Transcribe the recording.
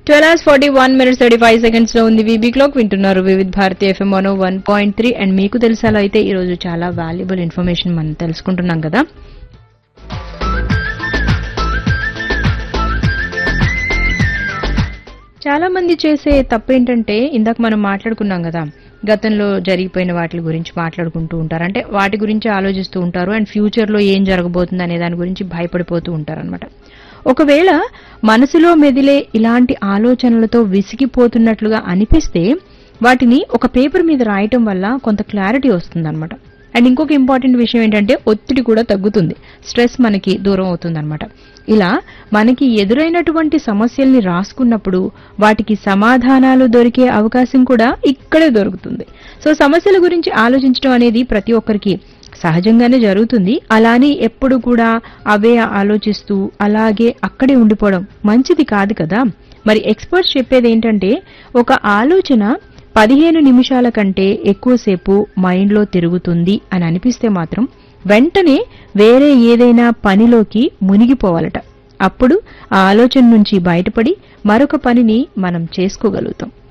twelve hours forty one minutes thirty five seconds లో ఉంది VB clock వింటున్నారు Vividh Bharati FM one one point three and మీకు తెలిసేలా అయితే ఈ రోజు చాలా వాల్యుబుల్ ఇన్ఫర్మేషన్ మనం తెలుసుకుంటున్నాం కదా చాలా మంది చేసే తప్పు ఏంటంటే ఇందాక మనం మాట్లాడుకున్నాం కదా గతంలో జరిగిపోయిన వాటి గురించి మాట్లాడుకుంటూ ఉంటారు అంటే వాటి గురించి ఆలోచిస్తూ ఉంటారు అండ్ ఫ్యూచర్ లో ఏం జరగబోతుంది అనే దాని గురించి భయపడిపోతూ ఉంటారు అనమాట ఒకవేళ మనసులో మెదిలే ఇలాంటి ఆలోచనలతో విసిగిపోతున్నట్లుగా అనిపిస్తే వాటిని ఒక పేపర్ మీద రాయటం వల్ల కొంత క్లారిటీ వస్తుందన్నమాట అండ్ ఇంకొక ఇంపార్టెంట్ విషయం ఏంటంటే ఒత్తిడి కూడా తగ్గుతుంది స్ట్రెస్ మనకి దూరం అవుతుందన్నమాట ఇలా మనకి ఎదురైనటువంటి సమస్యల్ని రాసుకున్నప్పుడు వాటికి సమాధానాలు దొరికే అవకాశం కూడా ఇక్కడే దొరుకుతుంది సో సమస్యల గురించి ఆలోచించడం అనేది ప్రతి ఒక్కరికి సహజంగానే జరుగుతుంది అలానే ఎప్పుడు కూడా అవే ఆలోచిస్తూ అలాగే అక్కడే ఉండిపోవడం మంచిది కాదు కదా మరి ఎక్స్పర్ట్స్ చెప్పేది ఏంటంటే ఒక ఆలోచన పదిహేను నిమిషాల కంటే ఎక్కువసేపు మైండ్లో తిరుగుతుంది అని అనిపిస్తే మాత్రం వెంటనే వేరే ఏదైనా పనిలోకి మునిగిపోవాలట అప్పుడు ఆ ఆలోచన నుంచి బయటపడి మరొక పనిని మనం చేసుకోగలుగుతాం